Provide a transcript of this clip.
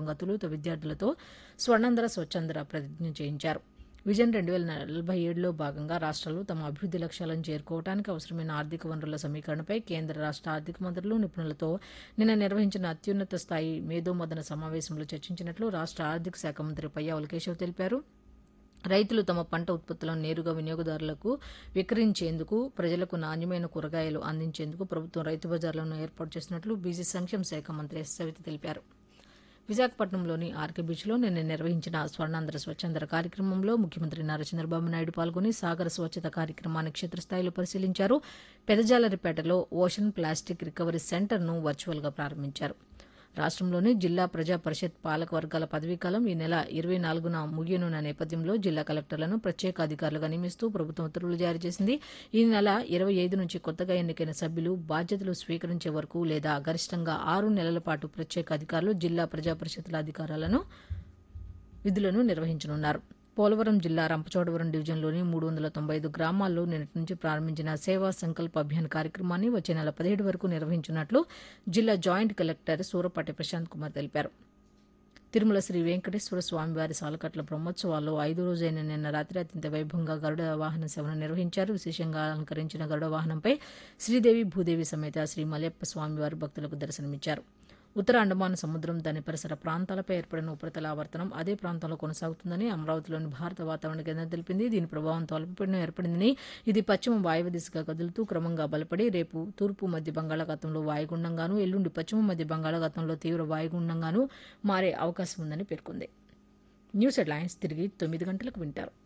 సందర్భంగా తొలుత విద్యార్థులతో స్వర్ణాంధ్ర స్వచ్ఛంద్ర ప్రతిజ్ఞ చేయించారు విజన్ రెండు వేల నలభై ఏడులో భాగంగా రాష్ట్రాలు తమ అభివృద్ది లక్ష్యాలను చేరుకోవడానికి అవసరమైన ఆర్థిక వనరుల సమీకరణపై కేంద్ర రాష్ట్ర ఆర్థిక మంత్రులు నిపుణులతో నిన్న నిర్వహించిన అత్యున్నత స్థాయి మేధోమదన సమావేశంలో చర్చించినట్లు రాష్ట్ర ఆర్థిక శాఖ మంత్రి పయ్యావుల కేశవ్ తెలిపారు రైతులు తమ పంట ఉత్పత్తులను నేరుగా వినియోగదారులకు విక్రయించేందుకు ప్రజలకు నాణ్యమైన కూరగాయలు అందించేందుకు ప్రభుత్వం రైతు బజార్లను ఏర్పాటు చేసినట్లు బీసీ సంక్షేమ శాఖ మంత్రి ఎస్ సవిత తెలిపారు విశాఖపట్నంలోని ఆర్కే బీచ్లో నిన్న నిర్వహించిన స్వర్ణాంధ్ర స్వచ్ఛంద్ర కార్యక్రమంలో ముఖ్యమంత్రి నారా చంద్రబాబు నాయుడు పాల్గొని సాగర స్వచ్ఛత కార్యక్రమాన్ని క్షేత్రస్థాయిలో పరిశీలించారు పెదజాలరిపేటలో ఓషన్ ప్లాస్టిక్ రికవరీ సెంటర్ను వర్చువల్గా ప్రారంభించారు రాష్ట్రంలోని జిల్లా ప్రజా పరిషత్ పాలక వర్గాల పదవీకాలం ఈ నెల ఇరవై నాలుగున ముగియనున్న నేపథ్యంలో జిల్లా కలెక్టర్లను ప్రత్యేక అధికారులుగా నియమిస్తూ ప్రభుత్వం ఉత్తర్వులు జారీ చేసింది ఈ నెల ఇరవై ఐదు నుంచి కొత్తగా ఎన్నికైన సభ్యులు బాధ్యతలు స్వీకరించే వరకు లేదా గరిష్టంగా ఆరు నెలల పాటు ప్రత్యేక అధికారులు జిల్లా ప్రజా పరిషత్ల అధికారాలను విధులను నిర్వహించనున్నారు పోలవరం జిల్లా రంపచోడవరం డివిజన్లోని మూడు వందల తొంభై ఐదు గ్రామాల్లో నిన్నటి నుంచి ప్రారంభించిన సేవా సంకల్ప అభియాన్ కార్యక్రమాన్ని వచ్చే నెల పదిహేడు వరకు నిర్వహించినట్లు జిల్లా జాయింట్ కలెక్టర్ సూరపాటి ప్రశాంత్ కుమార్ తెలిపారు తిరుమల శ్రీ వెంకటేశ్వర స్వామివారి సాలకట్ల బ్రహ్మోత్సవాల్లో ఐదో రోజైన నిన్న రాత్రి అత్యంత వైభవంగా గరుడ వాహన సేవను నిర్వహించారు విశేషంగా అలంకరించిన గరుడ వాహనంపై శ్రీదేవి భూదేవి సమేత శ్రీ మలయప్ప స్వామివారి భక్తులకు దర్శనమిచ్చారు ఉత్తర అండమాన్ సముద్రం దాని పరిసర ప్రాంతాలపై ఏర్పడిన ఉపరితల ఆవర్తనం అదే ప్రాంతంలో కొనసాగుతుందని అమరావతిలోని భారత వాతావరణ కేంద్రం తెలిపింది దీని ప్రభావంతో అల్పపీడనం ఏర్పడిందని ఇది పశ్చిమ వాయువ్య దిశగా కదులుతూ క్రమంగా బలపడి రేపు తూర్పు మధ్య బంగాళాఖాతంలో వాయుగుండంగాను ఎల్లుండి పశ్చిమ మధ్య బంగాళాఖాతంలో తీవ్ర వాయుగుండంగాను మారే అవకాశం ఉందని పేర్కొంది న్యూస్ హెడ్లైన్స్ తిరిగి తొమ్మిది గంటలకు వింటారు